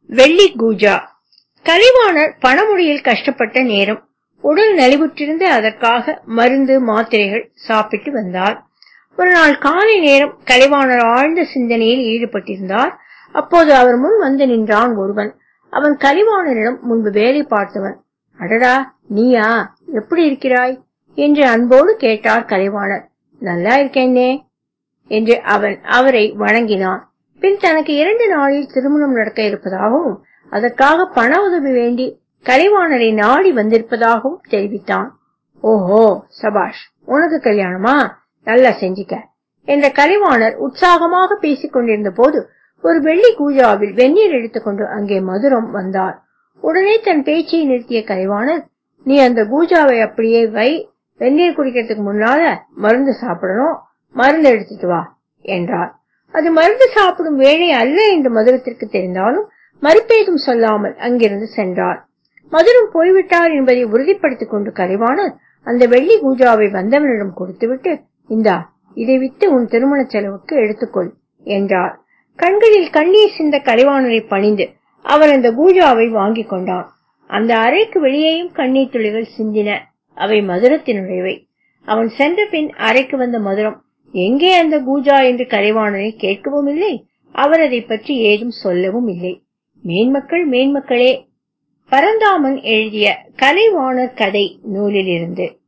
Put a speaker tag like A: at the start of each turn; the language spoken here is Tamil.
A: வெள்ளி கூஜா கலைவாணர் பணமுடியில் கஷ்டப்பட்ட நேரம் உடல் நலிவுற்றிருந்து அதற்காக மருந்து மாத்திரைகள் சாப்பிட்டு வந்தார் ஒரு நாள் காலை நேரம் கலைவாணர் ஆழ்ந்த சிந்தனையில் ஈடுபட்டிருந்தார் அப்போது அவர் முன் வந்து நின்றான் ஒருவன் அவன் கலைவாணரிடம் முன்பு வேலை பார்த்தவன் அடடா நீயா எப்படி இருக்கிறாய் என்று அன்போடு கேட்டார் கலைவாணர் நல்லா இருக்கேனே என்று அவன் அவரை வணங்கினான் பின் தனக்கு இரண்டு நாளில் திருமணம் நடக்க இருப்பதாகவும் அதற்காக பண உதவி வேண்டி கலைவாணரை நாடி வந்திருப்பதாகவும் தெரிவித்தான் ஓஹோ சபாஷ் உனக்கு கல்யாணமா நல்லா செஞ்சுக்க என்ற கலைவாணர் உற்சாகமாக பேசிக் கொண்டிருந்த போது ஒரு வெள்ளி கூஜாவில் வெந்நீர் எடுத்துக்கொண்டு அங்கே மதுரம் வந்தார் உடனே தன் பேச்சை நிறுத்திய கலைவாணர் நீ அந்த கூஜாவை அப்படியே வை வெந்நீர் குடிக்கிறதுக்கு முன்னால மருந்து சாப்பிடணும் மருந்து எடுத்துட்டு வா என்றார் அது மருந்து சாப்பிடும் வேலை அல்ல என்று மதுரத்திற்கு தெரிந்தாலும் மறுப்பேதும் சொல்லாமல் அங்கிருந்து சென்றார் மதுரம் போய்விட்டார் என்பதை உறுதிப்படுத்திக் கொண்டு கலைவாணர் அந்த வெள்ளி கூஜாவை வந்தவனிடம் கொடுத்துவிட்டு இந்தா இதை வித்து உன் திருமண செலவுக்கு எடுத்துக்கொள் என்றார் கண்களில் கண்ணீர் சிந்த கலைவாணரை பணிந்து அவர் அந்த கூஜாவை வாங்கிக் கொண்டான் அந்த அறைக்கு வெளியேயும் கண்ணீர் துளிகள் சிந்தின அவை மதுரத்தினுடையவை அவன் சென்ற பின் அறைக்கு வந்த மதுரம் எங்கே அந்த கூஜா என்று கலைவாணரை கேட்கவும் இல்லை அவர் அதை பற்றி ஏதும் சொல்லவும் இல்லை மேன்மக்கள் மேன்மக்களே பரந்தாமன் எழுதிய கலைவாணர் கதை நூலிலிருந்து